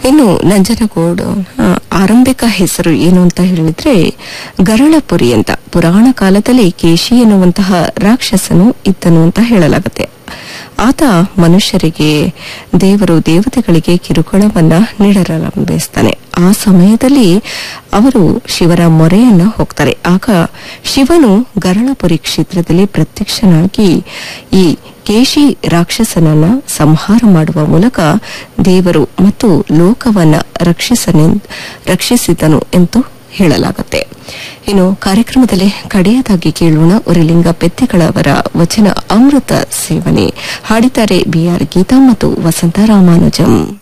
ಇನ್ನು ನಂಜನಗೂಡು ಆ, ಆರಂಭಿಕ ಹೆಸರು ಏನು ಅಂತ ಹೇಳಿದ್ರೆ ಗರಳಪುರಿ ಅಂತ ಪುರಾಣ ಕಾಲದಲ್ಲಿ ಕೇಶಿ ಎನ್ನುವಂತಹ ರಾಕ್ಷಸನು ಇದ್ದನು ಅಂತ ಹೇಳಲಾಗುತ್ತೆ ಆತ ಮನುಷ್ಯರಿಗೆ ದೇವರು ದೇವತೆಗಳಿಗೆ ಕಿರುಕುಳವನ್ನ ನೀಡಲಾರಂಭಿಸ್ತಾನೆ ಆ ಸಮಯದಲ್ಲಿ ಅವರು ಶಿವರ ಮೊರೆಯನ್ನ ಹೋಗ್ತಾರೆ ಆಗ ಶಿವನು ಗರಳಪುರಿ ಕ್ಷೇತ್ರದಲ್ಲಿ ಪ್ರತ್ಯಕ್ಷನಾಗಿ ಈ ಕೇಶಿ ರಾಕ್ಷಸನನ್ನ ಸಂಹಾರ ಮಾಡುವ ಮೂಲಕ ದೇವರು ಮತ್ತು ಲೋಕವನ್ನ ರಕ್ಷಿಸನೆ ರಕ್ಷಿಸಿದನು ಎಂದು ಹೇಳಲಾಗುತ್ತೆ ಇನ್ನು ಕಾರ್ಯಕ್ರಮದಲ್ಲಿ ಕಡೆಯದಾಗಿ ಕೇಳೋಣ ಉರಿಲಿಂಗ ಪೆತ್ತಿಗಳವರ ವಚನ ಅಮೃತ ಸೇವನೆ ಹಾಡಿದ್ದಾರೆ ಬಿಆರ್ ಗೀತಾ ಮತ್ತು ವಸಂತ ರಾಮಾನುಜಂ